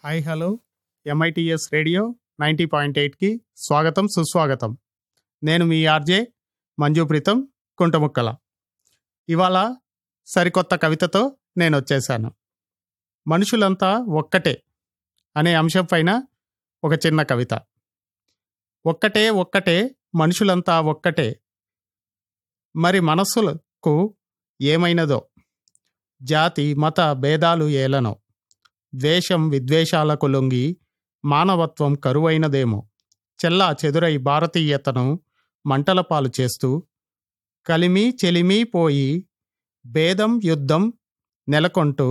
hi hello MITS radio ninety point ఎయిట్కి స్వాగతం సుస్వాగతం నేను మీ ఆర్జే మంజు ప్రీతం కుంటముక్కల ఇవాళ సరికొత్త కవితతో నేను వచ్చేసాను మనుషులంతా ఒక్కటే అనే అంశం పైన ఒక చిన్న కవిత ఒక్కటే ఒక్కటే మనుషులంతా ఒక్కటే మరి మనస్సులకు ఏమైనదో జాతి మత భేదాలు ఏలనో ద్వేషం విద్వేషాలకు లొంగి మానవత్వం కరువైనదేమో చెల్లా చెదురై భారతీయతను మంటల పాలు చేస్తూ కలిమి చెలిమి పోయి భేదం యుద్ధం నెలకొంటూ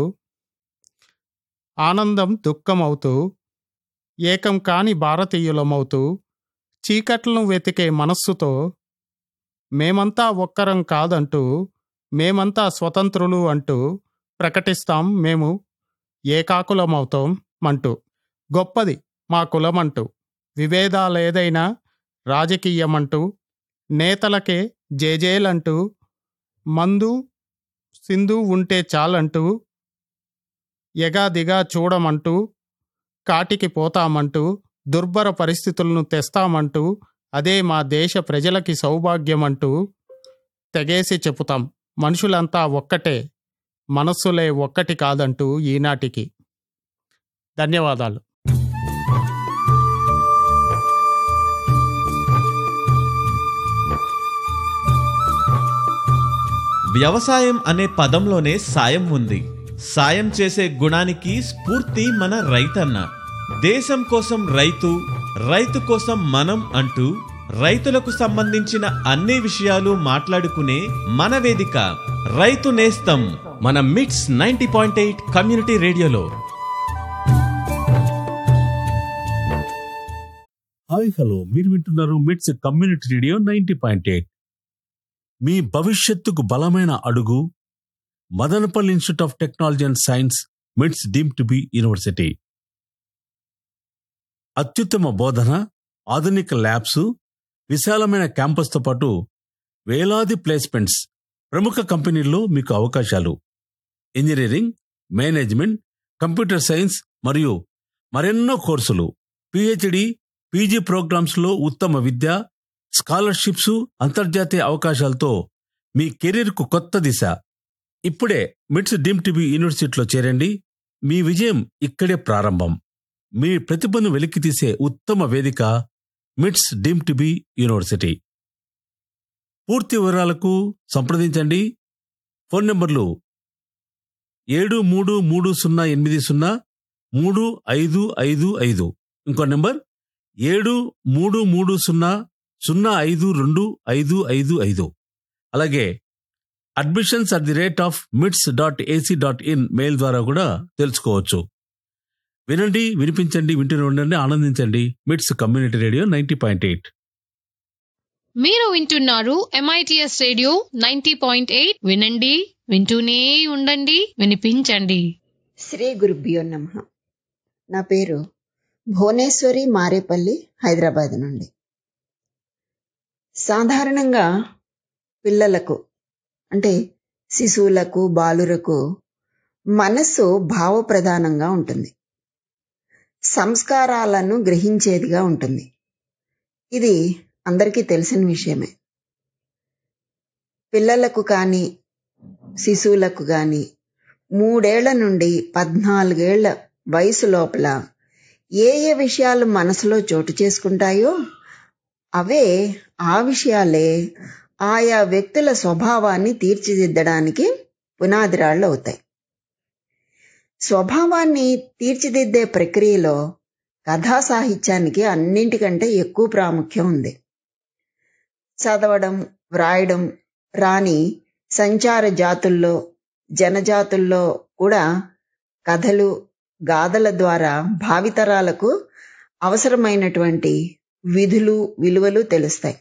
ఆనందం దుఃఖమవుతూ ఏకం కాని భారతీయులమవుతూ చీకట్లను వెతికే మనస్సుతో మేమంతా ఒక్కరం కాదంటూ మేమంతా స్వతంత్రులు అంటూ ప్రకటిస్తాం మేము ఏకాకులమవుతాం అంటూ గొప్పది మా కులమంటూ విభేదాలేదైనా రాజకీయమంటూ నేతలకే జేజేలంటూ మందు సింధు ఉంటే చాలంటూ ఎగాదిగా చూడమంటూ కాటికి పోతామంటూ దుర్భర పరిస్థితులను తెస్తామంటూ అదే మా దేశ ప్రజలకి సౌభాగ్యమంటూ తెగేసి చెప్పుతాం మనుషులంతా ఒక్కటే మనస్సులే ఒక్కటి కాదంటూ ఈనాటికి ధన్యవాదాలు వ్యవసాయం అనే పదంలోనే సాయం ఉంది సాయం చేసే గుణానికి స్ఫూర్తి మన రైతన్న దేశం కోసం రైతు రైతు కోసం మనం అంటూ రైతులకు సంబంధించిన అన్ని విషయాలు మాట్లాడుకునే మన వేదిక రైతు నేస్తం మన MITS ninety point eight community రేడియోలో హాయ్ హలో మీరు వింటున్నారు MITS community radio ninety point eight మీ భవిష్యత్తుకు బలమైన అడుగు Madanapalle institute of technology and science MITS deemed to be university అత్యుత్తమ బోధన ఆధునిక ల్యాబ్స్ విశాలమైన క్యాంపస్తో పాటు వేలాది ప్లేస్మెంట్స్ ప్రముఖ కంపెనీల్లో మీకు అవకాశాలు ఇంజనీరింగ్ మేనేజ్మెంట్ కంప్యూటర్ సైన్స్ మరియు మరెన్నో కోర్సులు పిహెచ్డి పీజీ ప్రోగ్రామ్స్లో ఉత్తమ విద్య స్కాలర్షిప్స్ అంతర్జాతీయ అవకాశాలతో మీ కెరీర్కు కొత్త దిశ ఇప్పుడే మిట్స్ డీమ్ టీబీ యూనివర్సిటీలో చేరండి మీ విజయం ఇక్కడే ప్రారంభం మీ ప్రతిభను వెలికితీసే ఉత్తమ వేదిక మిట్స్ డీమ్ టీబీ యూనివర్సిటీ పూర్తి వివరాలకు సంప్రదించండి ఫోన్ నంబర్లు ఏడు మూడు మూడు సున్నా ఎనిమిది సున్నా మూడు ఐదు ఐదు ఐదు ఇంకో నెంబర్ ఏడు మూడు మూడు సున్నా సున్నా ఐదు రెండు ఐదు ఐదు ఐదు అలాగే admissions at the rate of MITS dot AC dot in mail ద్వారా కూడా తెలుసుకోవచ్చు వినండి వినిపించండి వింటూనే ఉండండి ఆనందించండి MITS community radio ninety point eight మీరు వింటున్నారు MITS radio ninety point eight వినండి వింటూనే ఉండండి వినిపించండి శ్రీ గురుభ్యో నమ నా పేరు భువనేశ్వరి మారేపల్లి హైదరాబాద్ నుండి సాధారణంగా పిల్లలకు అంటే శిశువులకు బాలురకు మనస్సు భావప్రధానంగా ఉంటుంది సంస్కారాలను గ్రహించేదిగా ఉంటుంది ఇది అందరికీ తెలిసిన విషయమే పిల్లలకు కానీ శిశువులకు కానీ మూడేళ్ల నుండి పద్నాలుగేళ్ల వయసు లోపల ఏ ఏ విషయాలు మనసులో చోటు చేసుకుంటాయో అవే ఆ విషయాలే ఆయా వ్యక్తుల స్వభావాన్ని తీర్చిదిద్దడానికి పునాదిరాళ్ళు అవుతాయి స్వభావాన్ని తీర్చిదిద్దే ప్రక్రియలో కథా సాహిత్యానికి అన్నింటికంటే ఎక్కువ ప్రాముఖ్యం ఉంది చదవడం వ్రాయడం రాని సంచార జాతుల్లో జనజాతుల్లో కూడా కథలు గాథల ద్వారా భావితరాలకు అవసరమైనటువంటి విధులు విలువలు తెలుస్తాయి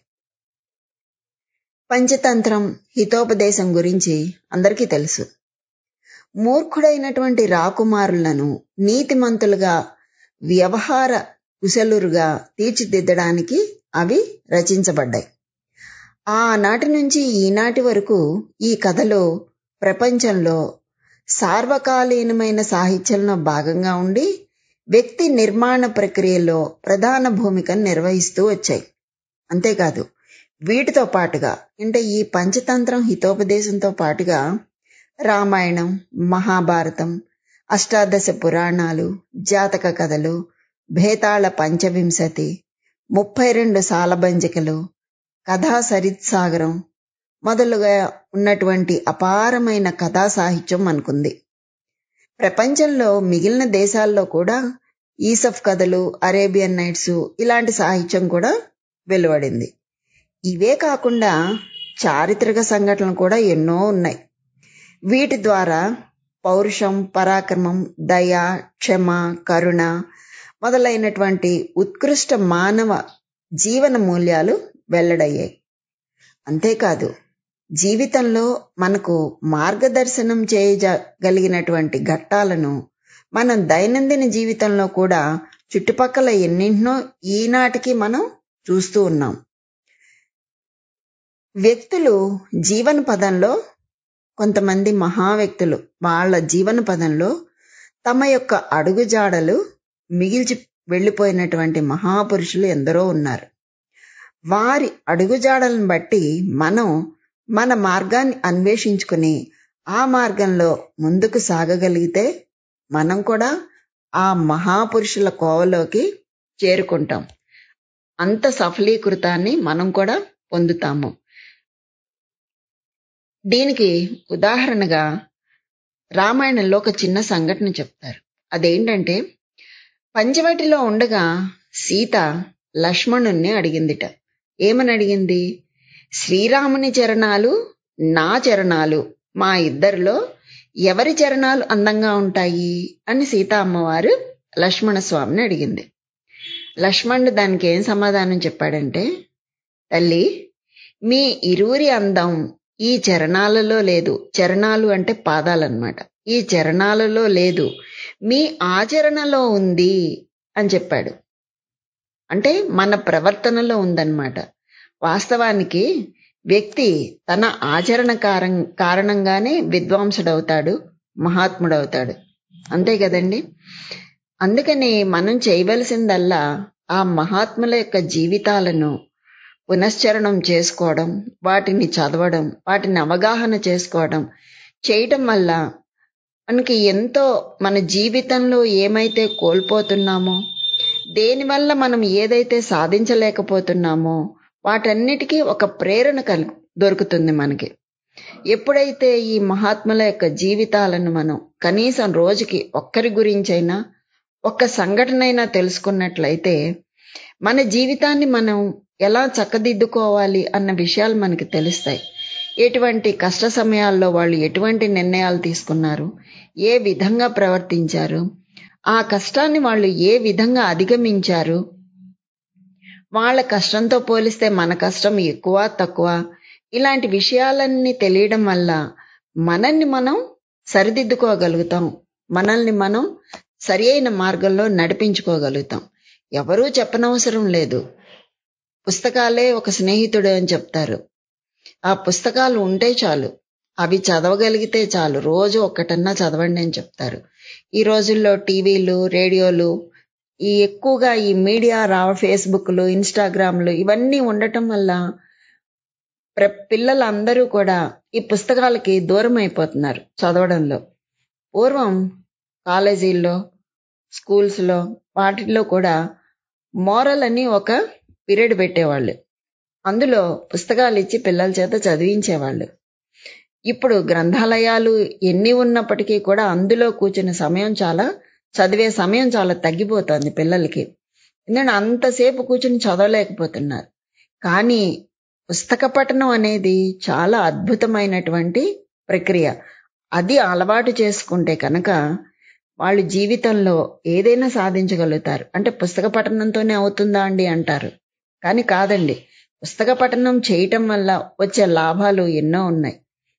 పంచతంత్రం హితోపదేశం గురించి అందరికీ తెలుసు మూర్ఖుడైనటువంటి రాకుమారులను నీతిమంతులుగా వ్యవహార కుశలురుగా తీర్చిదిద్దడానికి అవి రచించబడ్డాయి ఆనాటి నుంచి ఈనాటి వరకు ఈ కథలో ప్రపంచంలో సార్వకాలీనమైన సాహిత్యంలో భాగంగా ఉండి వ్యక్తి నిర్మాణ ప్రక్రియలో ప్రధాన భూమికను నిర్వహిస్తూ వచ్చాయి అంతేకాదు వీటితో పాటుగా అంటే ఈ పంచతంత్రం హితోపదేశంతో పాటుగా రామాయణం మహాభారతం అష్టాదశ పురాణాలు జాతక కథలు భేతాళ పంచవింశతి ముప్పై రెండు సాలబంజికలు కథా సరిత్సాగరం మొదలుగా ఉన్నటువంటి అపారమైన కథా సాహిత్యం మనకుంది ప్రపంచంలో మిగిలిన దేశాల్లో కూడా ఈసఫ్ కథలు అరేబియన్ నైట్స్ ఇలాంటి సాహిత్యం కూడా వెలువడింది ఇవే కాకుండా చారిత్రక సంఘటనలు కూడా ఎన్నో ఉన్నాయి వీటి ద్వారా పౌరుషం పరాక్రమం దయ క్షమ కరుణ మొదలైనటువంటి ఉత్కృష్ట మానవ జీవన మూల్యాలు వెల్లడయ్యాయి అంతేకాదు జీవితంలో మనకు మార్గదర్శనం చేయగలిగినటువంటి ఘట్టాలను మనం దైనందిన జీవితంలో కూడా చుట్టుపక్కల ఎన్నింటినో ఈనాటికి మనం చూస్తూ ఉన్నాం వ్యక్తులు జీవన పదంలో కొంతమంది మహా వ్యక్తులు వాళ్ళ జీవన పదంలో తమ యొక్క అడుగుజాడలు మిగిల్చి వెళ్ళిపోయినటువంటి మహాపురుషులు ఎందరో ఉన్నారు వారి అడుగుజాడలను బట్టి మనం మన మార్గాన్ని అన్వేషించుకుని ఆ మార్గంలో ముందుకు సాగగలిగితే మనం కూడా ఆ మహాపురుషుల కోవలోకి చేరుకుంటాం అంత సఫలీకృతాన్ని మనం కూడా పొందుతాము దీనికి ఉదాహరణగా రామాయణంలో ఒక చిన్న సంఘటన చెప్తారు అదేంటంటే పంచవటిలో ఉండగా సీత లక్ష్మణుణ్ణి అడిగిందిట ఏమని అడిగింది శ్రీరాముని చరణాలు నా చరణాలు మా ఇద్దరిలో ఎవరి చరణాలు అందంగా ఉంటాయి అని సీత అమ్మవారు లక్ష్మణ స్వామిని అడిగింది లక్ష్మణుడు దానికి ఏం సమాధానం చెప్పాడంటే తల్లి మీ ఇరువురి అందం ఈ చరణాలలో లేదు చరణాలు అంటే పాదాలన్నమాట ఈ చరణాలలో లేదు మీ ఆచరణలో ఉంది అని చెప్పాడు అంటే మన ప్రవర్తనలో ఉందన్నమాట వాస్తవానికి వ్యక్తి తన ఆచరణ కారం కారణంగానే విద్వాంసుడవుతాడు మహాత్ముడవుతాడు అంతే కదండి అందుకని మనం చేయవలసిందల్లా ఆ మహాత్ముల యొక్క జీవితాలను పునశ్చరణం చేసుకోవడం వాటిని చదవడం వాటిని అవగాహన చేసుకోవడం చేయటం వల్ల మనకి ఎంతో మన జీవితంలో ఏమైతే కోల్పోతున్నామో దేనివల్ల మనం ఏదైతే సాధించలేకపోతున్నామో వాటన్నిటికీ ఒక ప్రేరణ కలు దొరుకుతుంది మనకి ఎప్పుడైతే ఈ మహాత్ముల యొక్క జీవితాలను మనం కనీసం రోజుకి ఒక్కరి గురించైనా ఒక్క సంఘటనైనా తెలుసుకున్నట్లయితే మన జీవితాన్ని మనం ఎలా చక్కదిద్దుకోవాలి అన్న విషయాలు మనకి తెలుస్తాయి ఎటువంటి కష్ట సమయాల్లో వాళ్ళు ఎటువంటి నిర్ణయాలు తీసుకున్నారు ఏ విధంగా ప్రవర్తించారు ఆ కష్టాన్ని వాళ్ళు ఏ విధంగా అధిగమించారు వాళ్ళ కష్టంతో పోలిస్తే మన కష్టం ఎక్కువ తక్కువ ఇలాంటి విషయాలన్నీ తెలియడం వల్ల మనల్ని మనం సరిదిద్దుకోగలుగుతాం మనల్ని మనం సరి అయిన మార్గంలో నడిపించుకోగలుగుతాం ఎవరూ చెప్పనవసరం లేదు పుస్తకాలే ఒక స్నేహితుడు అని చెప్తారు ఆ పుస్తకాలు ఉంటే చాలు అవి చదవగలిగితే చాలు రోజు ఒక్కటన్నా చదవండి అని చెప్తారు ఈ రోజుల్లో టీవీలు రేడియోలు ఈ ఎక్కువగా ఈ మీడియా రావ ఫేస్బుక్లు ఇన్స్టాగ్రామ్లు ఇవన్నీ ఉండటం వల్ల ప్ర పిల్లలందరూ కూడా ఈ పుస్తకాలకి దూరం అయిపోతున్నారు చదవడంలో పూర్వం కాలేజీల్లో స్కూల్స్లో వాటిల్లో కూడా మోరల్ అని ఒక పీరియడ్ పెట్టేవాళ్ళు అందులో పుస్తకాలు ఇచ్చి పిల్లల చేత చదివించేవాళ్ళు ఇప్పుడు గ్రంథాలయాలు ఎన్ని ఉన్నప్పటికీ కూడా అందులో కూర్చున్న సమయం చాలా చదివే సమయం చాలా తగ్గిపోతుంది పిల్లలకి ఎందుకంటే అంతసేపు కూర్చుని చదవలేకపోతున్నారు కానీ పుస్తక పఠనం అనేది చాలా అద్భుతమైనటువంటి ప్రక్రియ అది అలవాటు చేసుకుంటే కనుక వాళ్ళు జీవితంలో ఏదైనా సాధించగలుగుతారు అంటే పుస్తక పఠనంతోనే అవుతుందా అండి అంటారు కానీ కాదండి పుస్తక పఠనం చేయటం వల్ల వచ్చే లాభాలు ఎన్నో ఉన్నాయి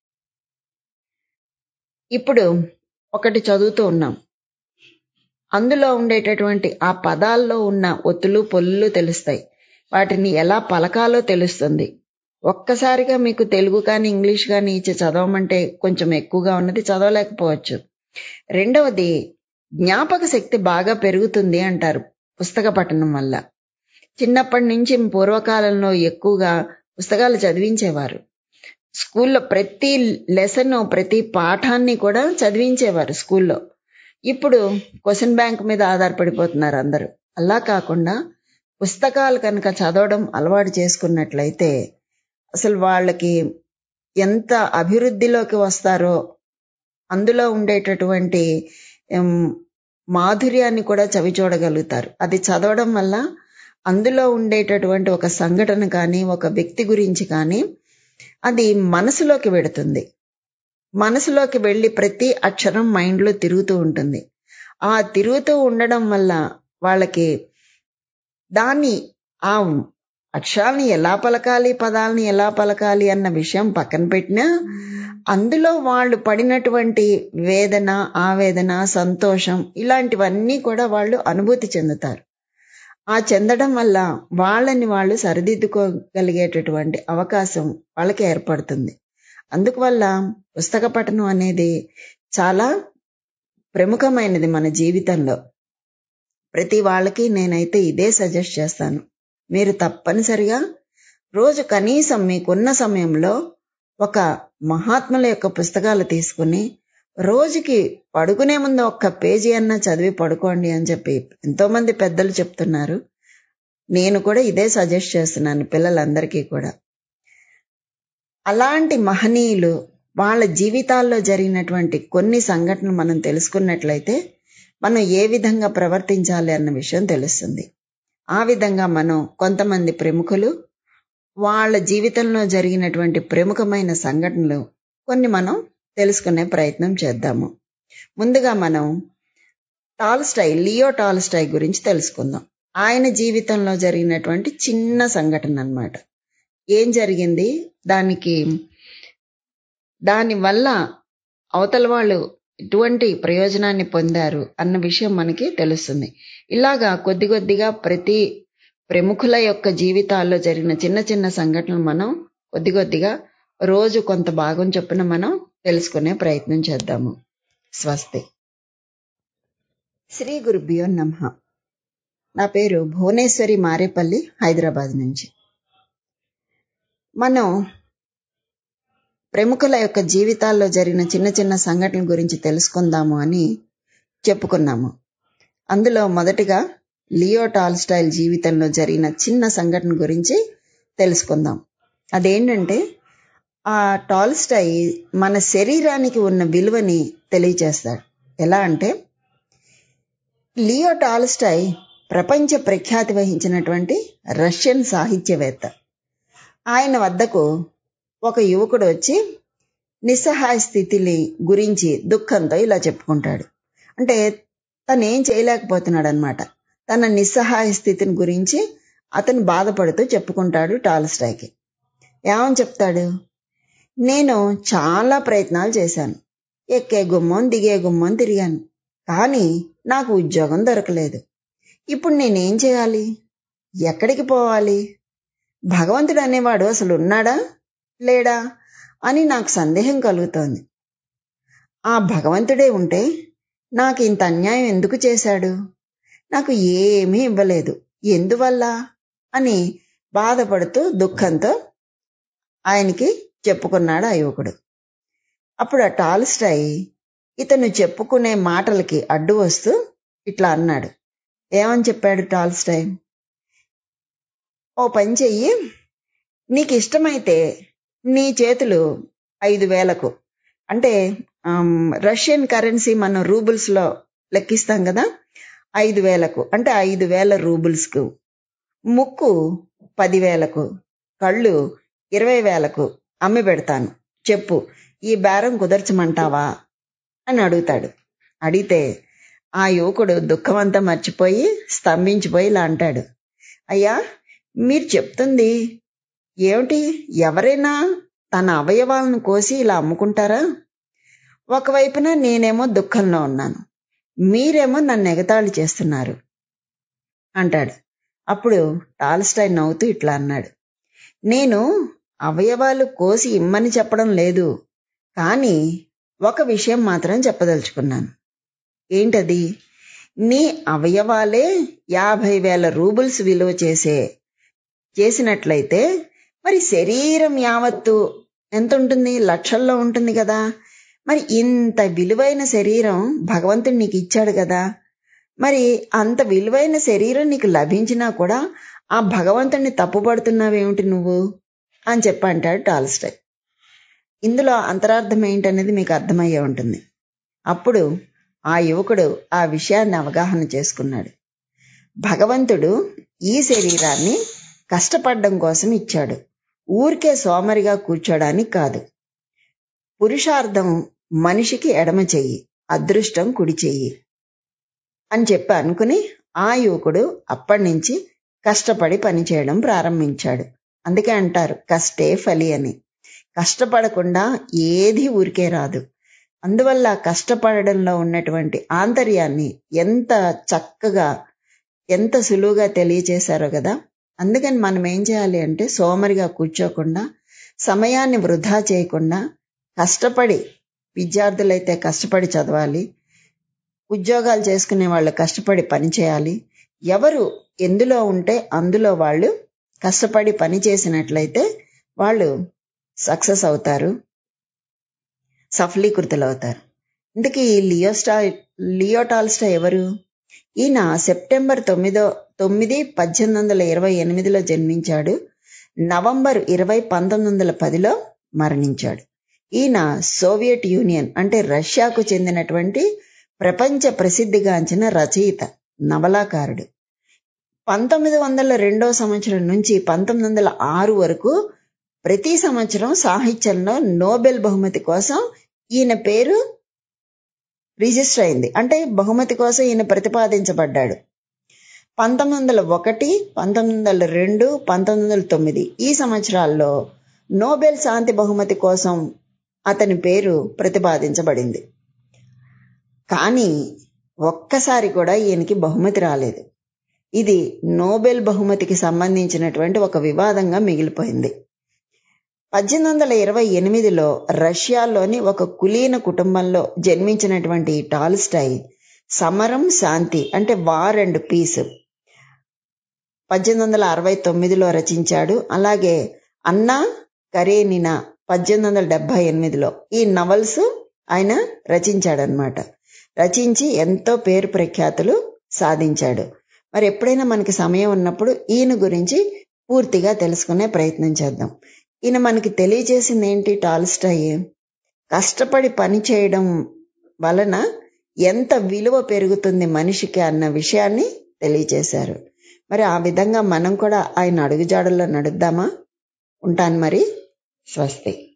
ఇప్పుడు ఒకటి చదువుతూ ఉన్నాం అందులో ఉండేటటువంటి ఆ పదాల్లో ఉన్న ఒత్తులు పొల్లులు తెలుస్తాయి వాటిని ఎలా పలకాలో తెలుస్తుంది ఒక్కసారిగా మీకు తెలుగు కానీ ఇంగ్లీష్ కానీ ఇచ్చి చదవమంటే కొంచెం ఎక్కువగా ఉన్నది చదవలేకపోవచ్చు రెండవది జ్ఞాపక శక్తి బాగా పెరుగుతుంది అంటారు పుస్తక పఠనం వల్ల చిన్నప్పటి నుంచి పూర్వకాలంలో ఎక్కువగా పుస్తకాలు చదివించేవారు స్కూల్లో ప్రతి లెసన్ ప్రతి పాఠాన్ని కూడా చదివించేవారు స్కూల్లో ఇప్పుడు క్వశ్చన్ బ్యాంక్ మీద ఆధారపడిపోతున్నారు అందరూ అలా కాకుండా పుస్తకాలు కనుక చదవడం అలవాటు చేసుకున్నట్లయితే అసలు వాళ్ళకి ఎంత అభివృద్ధిలోకి వస్తారో అందులో ఉండేటటువంటి ఎం, మాధుర్యాన్ని కూడా చవి చూడగలుగుతారు అది చదవడం వల్ల అందులో ఉండేటటువంటి ఒక సంఘటన కానీ ఒక వ్యక్తి గురించి కానీ అది మనసులోకి వెడుతుంది మనసులోకి వెళ్ళి ప్రతి అక్షరం మైండ్లో తిరుగుతూ ఉంటుంది ఆ తిరుగుతూ ఉండడం వల్ల వాళ్ళకి దాన్ని ఆ అక్షరాలని ఎలా పలకాలి పదాలని ఎలా పలకాలి అన్న విషయం పక్కన పెట్టినా అందులో వాళ్ళు పడినటువంటి వేదన ఆవేదన సంతోషం ఇలాంటివన్నీ కూడా వాళ్ళు అనుభూతి చెందుతారు ఆ చెందడం వల్ల వాళ్ళని వాళ్ళు సరిదిద్దుకోగలిగేటటువంటి అవకాశం వాళ్ళకి ఏర్పడుతుంది అందువల్ల పుస్తక పఠనం అనేది చాలా ప్రముఖమైనది మన జీవితంలో ప్రతి వాళ్ళకి నేనైతే ఇదే సజెస్ట్ చేస్తాను మీరు తప్పనిసరిగా రోజు కనీసం మీకున్న సమయంలో ఒక మహాత్ముల యొక్క పుస్తకాలు తీసుకుని రోజుకి పడుకునే ముందు ఒక్క పేజీ అన్నా చదివి పడుకోండి అని చెప్పి ఎంతో మంది పెద్దలు చెప్తున్నారు నేను కూడా ఇదే సజెస్ట్ చేస్తున్నాను పిల్లలందరికీ కూడా అలాంటి మహనీయులు వాళ్ళ జీవితాల్లో జరిగినటువంటి కొన్ని సంఘటనలు మనం తెలుసుకున్నట్లయితే మనం ఏ విధంగా ప్రవర్తించాలి అన్న విషయం తెలుస్తుంది ఆ విధంగా మనం కొంతమంది ప్రముఖులు వాళ్ళ జీవితంలో జరిగినటువంటి ప్రముఖమైన సంఘటనలు కొన్ని మనం తెలుసుకునే ప్రయత్నం చేద్దాము ముందుగా మనం టాల్స్టై లియో టాల్స్టై గురించి తెలుసుకుందాం ఆయన జీవితంలో జరిగినటువంటి చిన్న సంఘటన అన్నమాట ఏం జరిగింది దానికి దాని వల్ల అవతల వాళ్ళు ఎటువంటి ప్రయోజనాన్ని పొందారు అన్న విషయం మనకి తెలుస్తుంది ఇలాగా కొద్ది కొద్దిగా ప్రతి ప్రముఖుల యొక్క జీవితాల్లో జరిగిన చిన్న చిన్న సంఘటనలు మనం కొద్ది కొద్దిగా రోజు కొంత భాగం చొప్పున మనం తెలుసుకునే ప్రయత్నం చేద్దాము స్వస్తి శ్రీ గురుభ్యో నమ నా పేరు భువనేశ్వరి మారేపల్లి హైదరాబాద్ నుంచి మనం ప్రముఖుల యొక్క జీవితాల్లో జరిగిన చిన్న చిన్న సంఘటనల గురించి తెలుసుకుందాము అని చెప్పుకున్నాము అందులో మొదటిగా లియో టాల్స్టైల్ జీవితంలో జరిగిన చిన్న సంఘటన గురించి తెలుసుకుందాం అదేంటంటే ఆ టాల్స్టై మన శరీరానికి ఉన్న విలువని తెలియచేస్తాడు ఎలా అంటే లియో టాల్స్టై ప్రపంచ ప్రఖ్యాతి వహించినటువంటి రష్యన్ సాహిత్యవేత్త ఆయన వద్దకు ఒక యువకుడు వచ్చి నిస్సహాయ స్థితిని గురించి దుఃఖంతో ఇలా చెప్పుకుంటాడు అంటే తను ఏం చేయలేకపోతున్నాడు అనమాట తన నిస్సహాయ స్థితిని గురించి అతను బాధపడుతూ చెప్పుకుంటాడు టాల్స్టాయ్కి ఏమని చెప్తాడు నేను చాలా ప్రయత్నాలు చేశాను ఎక్కే గుమ్మం దిగే గుమ్మం తిరిగాను కానీ నాకు ఉద్యోగం దొరకలేదు ఇప్పుడు నేనేం చేయాలి ఎక్కడికి పోవాలి భగవంతుడు అనేవాడు అసలు ఉన్నాడా లేడా అని నాకు సందేహం కలుగుతోంది ఆ భగవంతుడే ఉంటే నాకు ఇంత అన్యాయం ఎందుకు చేశాడు నాకు ఏమీ ఇవ్వలేదు ఎందువల్ల అని బాధపడుతూ దుఃఖంతో ఆయనకి చెప్పుకున్నాడు ఆ యువకుడు అప్పుడు ఆ టాల్స్టై ఇతను చెప్పుకునే మాటలకి అడ్డు వస్తూ ఇట్లా అన్నాడు ఏమని చెప్పాడు టాల్స్టై ఓ పని చెయ్యి నీకు ఇష్టమైతే నీ చేతులు ఐదు వేలకు అంటే ఆమ్, రష్యన్ కరెన్సీ మనం రూబుల్స్లో లెక్కిస్తాం కదా ఐదు వేలకు అంటే ఐదు వేల రూబుల్స్కు ముక్కు పదివేలకు కళ్ళు ఇరవై వేలకు అమ్మి పెడతాను చెప్పు ఈ బేరం కుదర్చమంటావా అని అడుగుతాడు అడిగితే ఆ యువకుడు దుఃఖమంతా మర్చిపోయి స్తంభించిపోయి ఇలా అంటాడు అయ్యా మీరు చెప్తుంది ఏమిటి ఎవరైనా తన అవయవాలను కోసి ఇలా అమ్ముకుంటారా ఒకవైపున నేనేమో దుఃఖంలో ఉన్నాను మీరేమో నన్ను ఎగతాళి చేస్తున్నారు అంటాడు అప్పుడు టాల్స్టైన్ నవ్వుతూ ఇట్లా అన్నాడు నేను అవయవాలు కోసి ఇమ్మని చెప్పడం లేదు కానీ ఒక విషయం మాత్రం చెప్పదలుచుకున్నాను ఏంటది నీ అవయవాలే యాభై వేల రూబుల్స్ విలువ చేసే చేసినట్లయితే మరి శరీరం యావత్తు ఎంత ఉంటుంది లక్షల్లో ఉంటుంది కదా మరి ఇంత విలువైన శరీరం భగవంతుడు నీకు ఇచ్చాడు కదా మరి అంత విలువైన శరీరం నీకు లభించినా కూడా ఆ భగవంతుడిని తప్పుపడుతున్నావేమిటి నువ్వు అని చెప్పంటాడు టాల్స్టాయ్ ఇందులో అంతరార్థం ఏంటనేది మీకు అర్థమయ్యే ఉంటుంది అప్పుడు ఆ యువకుడు ఆ విషయాన్ని అవగాహన చేసుకున్నాడు భగవంతుడు ఈ శరీరాన్ని కష్టపడడం కోసం ఇచ్చాడు ఊరికే సోమరిగా కూర్చోడానికి కాదు పురుషార్థం మనిషికి ఎడమ చెయ్యి అదృష్టం కుడి చెయ్యి అని చెప్పి అనుకుని ఆ యువకుడు అప్పటి నుంచి కష్టపడి పనిచేయడం ప్రారంభించాడు అందుకే అంటారు కష్టే ఫలి అని కష్టపడకుండా ఏది ఊరికే రాదు అందువల్ల కష్టపడడంలో ఉన్నటువంటి ఆంతర్యాన్ని ఎంత చక్కగా ఎంత సులువుగా తెలియచేశారో కదా అందుకని మనం ఏం చేయాలి అంటే సోమరిగా కూర్చోకుండా సమయాన్ని వృధా చేయకుండా కష్టపడి విద్యార్థులైతే కష్టపడి చదవాలి ఉద్యోగాలు చేసుకునే వాళ్ళు కష్టపడి పని చేయాలి ఎవరు ఎందులో ఉంటే అందులో వాళ్ళు కష్టపడి పని చేసినట్లయితే వాళ్ళు సక్సెస్ అవుతారు సఫలీకృతులు అవుతారు ఇందుకే ఈ లియోస్టా లియోటాల్స్టా ఎవరు ఈయన సెప్టెంబర్ తొమ్మిదో తొమ్మిది పద్దెనిమిది వందల ఇరవై ఎనిమిదిలో జన్మించాడు నవంబర్ ఇరవై పంతొమ్మిది వందల పదిలో మరణించాడు ఈయన సోవియట్ యూనియన్ అంటే రష్యాకు చెందినటువంటి ప్రపంచ ప్రసిద్ధిగాంచిన రచయిత నవలాకారుడు పంతొమ్మిది వందల రెండో సంవత్సరం నుంచి పంతొమ్మిది వందల ఆరు వరకు ప్రతి సంవత్సరం సాహిత్యంలో నోబెల్ బహుమతి కోసం ఈయన పేరు రిజిస్టర్ అయింది అంటే బహుమతి కోసం ఈయన ప్రతిపాదించబడ్డాడు పంతొమ్మిది వందల ఒకటి పంతొమ్మిది వందల రెండు పంతొమ్మిది వందల తొమ్మిది ఈ సంవత్సరాల్లో నోబెల్ శాంతి బహుమతి కోసం అతని పేరు ప్రతిపాదించబడింది కానీ ఒక్కసారి కూడా ఈయనకి బహుమతి రాలేదు ఇది నోబెల్ బహుమతికి సంబంధించినటువంటి ఒక వివాదంగా మిగిలిపోయింది పద్దెనిమిది వందల ఇరవై ఎనిమిదిలో రష్యాలోని ఒక కులీన కుటుంబంలో జన్మించినటువంటి టాల్స్టాయ్ సమరం శాంతి అంటే వార్ అండ్ పీస్ పద్దెనిమిది వందల అరవై తొమ్మిదిలో రచించాడు అలాగే అన్నా కరేనినా పద్దెనిమిది వందల డెబ్బై ఎనిమిదిలో ఈ నవల్స్ ఆయన రచించాడనమాట రచించి ఎంతో పేరు ప్రఖ్యాతులు సాధించాడు మరి ఎప్పుడైనా మనకి సమయం ఉన్నప్పుడు ఈయన గురించి పూర్తిగా తెలుసుకునే ప్రయత్నం చేద్దాం ఈయన మనకి తెలియజేసింది ఏంటి టాల్స్టాయ్ కష్టపడి పని చేయడం వలన ఎంత విలువ పెరుగుతుంది మనిషికి అన్న విషయాన్ని తెలియజేశారు మరి ఆ విధంగా మనం కూడా ఆయన అడుగుజాడల్లో నడుద్దామా ఉంటాను మరి స్వస్తి